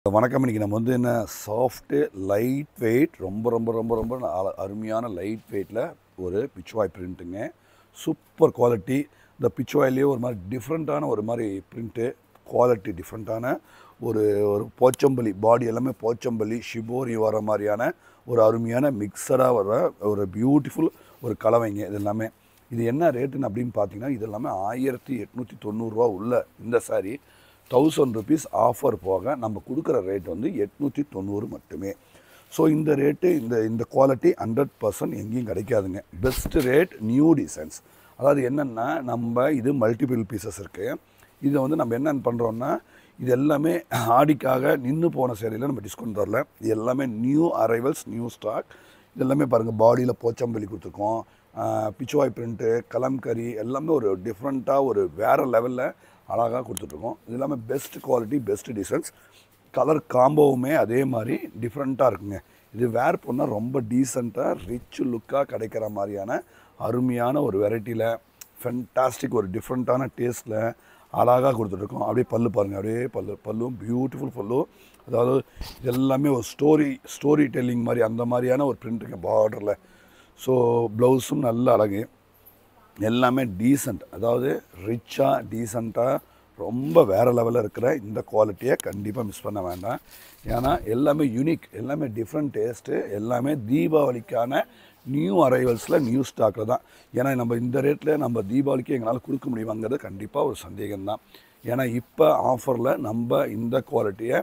வணக்கம் இன்னைக்கு நம்ம வந்து என்ன சாஃப்ட்டு லைட் வெயிட் ரொம்ப ரொம்ப ரொம்ப ரொம்ப அ- அருமையான லைட் வெயிட்டில் ஒரு பிச்சுவாய் பிரிண்ட்டுங்க சூப்பர் குவாலிட்டி இந்த பிச்சுவாயிலே ஒரு மாதிரி டிஃப்ரெண்ட்டான ஒரு மாதிரி பிரிண்ட்டு குவாலிட்டி டிஃப்ரெண்ட்டான ஒரு ஒரு போச்சம்பள்ளி பாடி எல்லாமே போச்சம்பள்ளி ஷிபோரி வர மாதிரியான ஒரு அருமையான மிக்சடாக வர ஒரு பியூட்டிஃபுல் ஒரு கலவைங்க இது எல்லாமே இது என்ன ரேட்டுன்னு அப்படின்னு பார்த்தீங்கன்னா இது எல்லாமே ஆயிரத்தி எட்நூற்றி தொண்ணூறுரூவா உள்ள இந்த saree தௌசண்ட் ருபீஸ் ஆஃபர் போக நம்ம கொடுக்குற ரேட் வந்து எட்நூற்றி தொண்ணூறு மட்டுமே ஸோ இந்த ரேட்டு இந்த இந்த குவாலிட்டி ஹண்ட்ரட் பர்சன்ட் எங்கேயும் கிடைக்காதுங்க பெஸ்ட் ரேட் நியூ டிசைன்ஸ் அதாவது என்னென்னா நம்ம இது மல்டிபிள் பீசஸ் இருக்குது இதை வந்து நம்ம என்ன பண்ணுறோம்னா இது எல்லாமே ஆடிக்காக நின்று போன சேலையில் நம்ம டிஸ்கவுண்ட் தரல இது எல்லாமே நியூ அரைவல்ஸ் நியூ ஸ்டாக் இது எல்லாமே பாருங்கள் பாடியில் போச்சம்பள்ளி கொடுத்துருக்கோம் பிச்சுவாய் பிரிண்ட்டு கலம்கரி எல்லாமே ஒரு டிஃப்ரெண்ட்டாக ஒரு வேறு லெவலில் அழகாக கொடுத்துட்ருக்கோம் இது எல்லாமே best quality best designs colour காம்போவுமே அதே மாதிரி டிஃப்ரெண்ட்டாக இருக்குங்க இது வேர் பண்ணால் ரொம்ப டீசெண்டாக ரிச் லுக்காக கிடைக்கிற மாதிரியான அருமையான ஒரு வெரைட்டியில் ஃபென்டாஸ்டிக் ஒரு டிஃப்ரெண்ட்டான டேஸ்ட்டில் அழகாக கொடுத்துட்ருக்கோம் அப்படியே பல்லு பாருங்கள் அப்படியே பல்லு பல்லும் பியூட்டிஃபுல் பல்லு அதாவது இது எல்லாமே ஒரு ஸ்டோரி ஸ்டோரி டெல்லிங் மாதிரி அந்த மாதிரியான ஒரு பிரிண்ட்டுங்க பார்டரில் ஸோ ப்ளவுஸும் நல்ல அழகு எல்லாமே டீசெண்ட் அதாவது ரிச்சாக டீசெண்டாக ரொம்ப வேறு லெவலில் இருக்கிற இந்த குவாலிட்டியை கண்டிப்பாக மிஸ் பண்ண வேண்டாம் ஏன்னா எல்லாமே யூனிக் எல்லாமே டிஃப்ரெண்ட் டேஸ்ட்டு எல்லாமே தீபாவளிக்கான நியூ அரைவல்ஸில் நியூ ஸ்டாக்கில் தான் ஏன்னா நம்ம இந்த ரேட்டில் நம்ம தீபாவளிக்கு எங்களால் கொடுக்க முடியுமாங்கிறது கண்டிப்பாக ஒரு சந்தேகம்தான் ஏன்னா இப்போ ஆஃபரில் நம்ம இந்த குவாலிட்டியை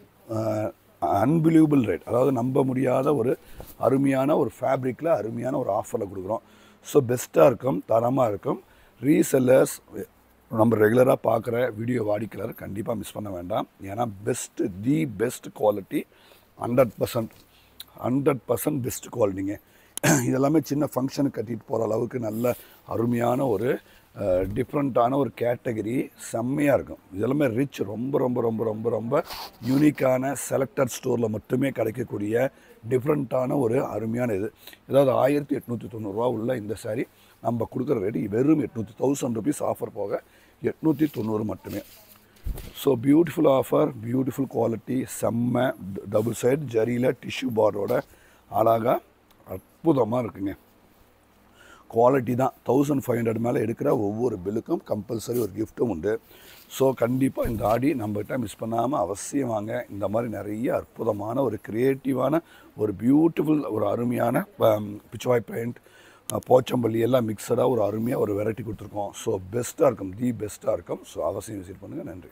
அன்பிலீவபிள் ரேட் அதாவது நம்ப முடியாத ஒரு அருமையான ஒரு ஃபேப்ரிக்கில் அருமையான ஒரு ஆஃபரில் கொடுக்குறோம் ஸோ பெஸ்ட்டாக இருக்கும் தரமாக இருக்கும் ரீசெல்லர்ஸ் நம்ம ரெகுலராக பார்க்குற வீடியோ வாடிக்கையாளர் கண்டிப்பாக மிஸ் பண்ண வேண்டாம் ஏன்னா best the best quality hundred percent hundred percent best குவாலிட்டிங்க இதெல்லாமே சின்ன ஃபங்க்ஷனுக்கு கட்டிட்டு போகிற அளவுக்கு நல்ல அருமையான ஒரு டிஃப்ரெண்ட்டான ஒரு கேட்டகரி செம்மையாக இருக்கும் இதெல்லாமே ரிச் ரொம்ப ரொம்ப ரொம்ப ரொம்ப ரொம்ப யூனிக்கான செலக்டட் ஸ்டோரில் மட்டுமே கிடைக்கக்கூடிய டிஃப்ரெண்ட்டான ஒரு அருமையான இது அதாவது ஆயிரத்தி எட்நூற்றி தொண்ணூறுரூவா உள்ள இந்த saree நம்ம கொடுக்குற ரேட்டு வெறும் எட்நூற்றி தௌசண்ட் ருபீஸ் ஆஃபர் போக எட்நூற்றி தொண்ணூறு மட்டுமே so beautiful offer beautiful quality செம்ம டபுள் சைடு ஜரியில் டிஷ்யூ பார்டரோட அழகாக அற்புதமாக இருக்குங்க குவாலிட்டி தான் தௌசண்ட் ஃபைவ் ஹண்ட்ரட் மேலே எடுக்கிற ஒவ்வொரு பில்லுக்கும் கம்பல்சரி ஒரு கிஃப்ட்டும் உண்டு ஸோ கண்டிப்பாக இந்த ஆடி நம்மகிட்ட மிஸ் பண்ணாமல் அவசியம் வாங்க இந்த மாதிரி நிறைய அற்புதமான ஒரு க்ரியேட்டிவான ஒரு பியூட்டிஃபுல் ஒரு அருமையான பிச்சுவாய் பெயிண்ட் போச்சம்பள்ளி எல்லாம் மிக்சடாக ஒரு அருமையாக ஒரு வெரைட்டி கொடுத்துருக்கோம் ஸோ பெஸ்ட்டாக இருக்கும் தி பெஸ்ட்டாக இருக்கும் ஸோ அவசியம் விசிட் பண்ணுங்கள் நன்றி